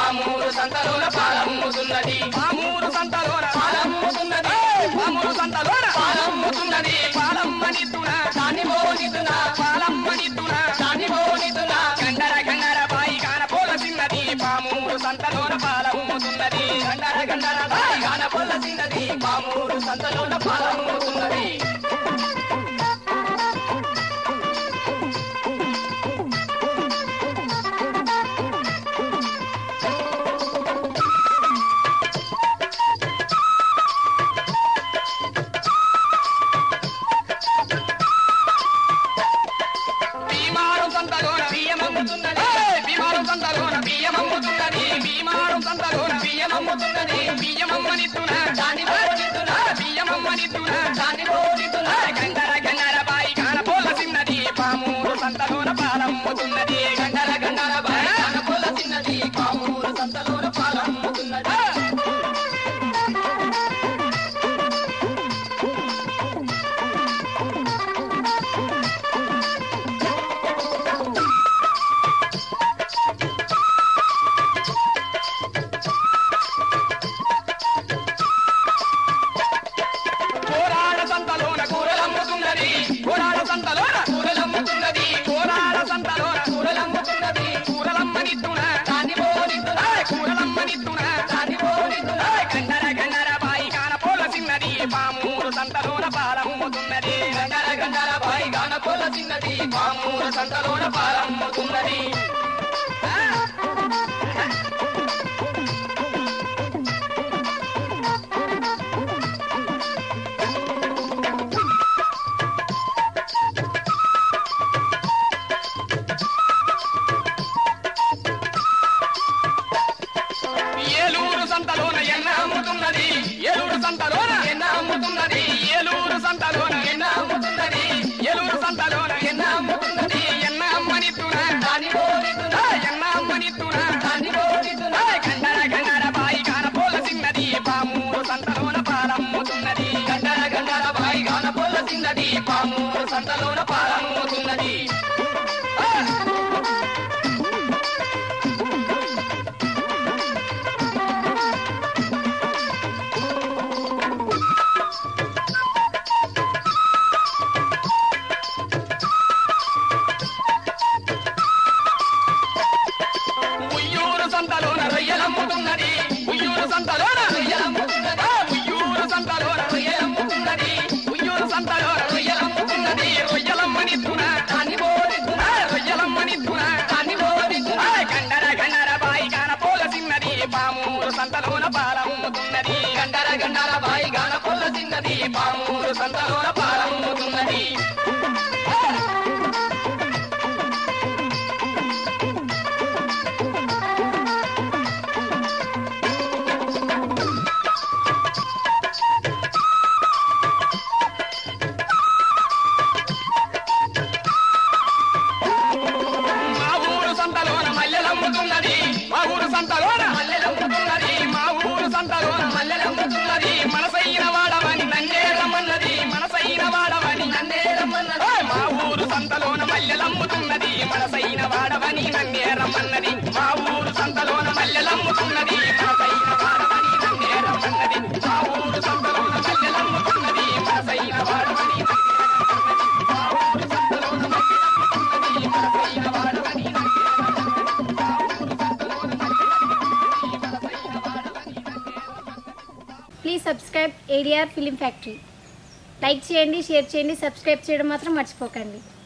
పామూరు సంతలోన పాలమ్ముతున్నది పామూరు సంతలోన పాలమ్ముతున్నది పామూరు సంతలోన పాలమ్ముతున్నది పాలమ్మనిత్తున దాన్ని మోనితున్నా పాలమ్మనిత్తున దాన్ని మోనితున్నా గండర గండర బాయి కాన పోలసిన్నది పామూరు సంతలోన పాలమ్ముతున్నది గండర గండర బాయి గాన పొల్లసిన్నది పామూరు సంతలోన పాలమ్ముతున్నది భీమారం సంతలోన బియ్యమమ్ముతున్నది ఏయ్! భీమారం సంతలోన బియ్యమమ్ముతున్నది భీమారం సంతలోన బియ్యమమ్ముతున్నది బియ్యమమ్మనిత్తున దాన్ని మోనితున్నా బియ్యమమ్మనిత్తున దాన్ని మోనితున్నా గండర గండర బాయి కాన పోలసిన్నది పామూరు సంతలోన పాలమ్ముతున్నది గండర గండర బాయి గాన పొల్లసిన్నది పామూరు సంతలోన పాలమ్ముతున్నది కోరాడ సంతలోన కూరలమ్ముతున్నది కోరాడ సంతలోన కూరలమ్ముతున్నది కోరాడ సంతలోన కూరలమ్ముతున్నది కూరలమ్మనిత్తున దాన్ని మోనితున్నా ఏయ్! కూరలమ్మనిత్తున దాన్ని మోనితున్నా ఏయ్! గండర గండర బాయి కాన పోలసిన్నది పామూరు సంతలోన పాలమ్ముతున్నది గండర గండర బాయి గాన పొల్లసిన్నది పామూరు సంతలోన పాలమ్ముతున్నది ఏలూరు సంతలోన ఎన్న అమ్ముతున్నది ఏలూరు సంతలోన ఎన్న అమ్ముతున్నది ఏలూరు సంతలోన ఎన్న అమ్ముతున్నది ఏలూరు సంతలోన ఎన్న అమ్ముతున్నది ఎన్న అమ్మనిత్తున దాన్ని మోనితున్నా ఏయ్! ఎన్న అమ్మనిత్తున దాన్ని మోనితున్నా ఏయ్! గండర గండర బాయి కాన పోలసిన్నది పామూరు సంతలోన పాలమ్ముతున్నది గండర గండర బాయి గాన పొల్లసిన్నది పామూరు సంతలోన పాలమ్ముతున్నది ఉయ్యూరు సంతలోన రొయ్యలమ్ముతున్నది ఉయ్యూరు సంతలోన రొయ్యలమ్ముతున్నది ఆ, ఉయ్యూరు సంతలోన రొయ్యలమ్ముతున్నది ఉయ్యూరు సంతలోన రొయ్యలమ్ముతున్నది రొయ్యలమ్మనిత్తున దాన్ని మోనితున్నా ఆ, రొయ్యలమ్మనిత్తున దాన్ని మోనితున్నా ఆ, గండర గండర బాయి కాన పోలసిన్నది పామూరు సంతలోన పాలమ్ముతున్నది గండర గండర బాయి గాన పొల్లసిన్నది పామూరు సంతలోన పాలమ్ముతున్నది మా ఊరు సంతలోన మల్లెలమ్ముతున్నది మా ఊరు సంతలోన మల్లెలమ్ముతున్నది మా ఊరు సంతలోన మల్లెలమ్ముతున్నది మనసైన వాడవని నన్నే రమ్మన్నది మనసైన వాడవని నన్నే రమ్మన్నది ఓయ్! మా ఊరు సంతలోన మల్లెలమ్ముతున్నది మనసైన వాడవని నన్నే రమ్మన్నది మా ఊరు సంతలోన మల్లెలమ్ముతున్నది మనసైన వాడవని నన్నే రమ్మన్నది మా ఊరు సంతలోన మల్లెలమ్ముతున్నది మనసైన వాడవని నన్నే రమ్మన్నది. మా ఊరు సంతలోన మల్లెలమ్ముతున్నది మనసైన వాడవని నన్నే రమ్మన్నది. మా ఊరు సంతలోన మల్లెలమ్ముతున్నది మనసైన వాడవని నన్నే please subscribe ADR film factory like చేయండి షేర్ చేయండి సబ్స్క్రైబ్ చేయడం మాత్రం మర్చిపోకండి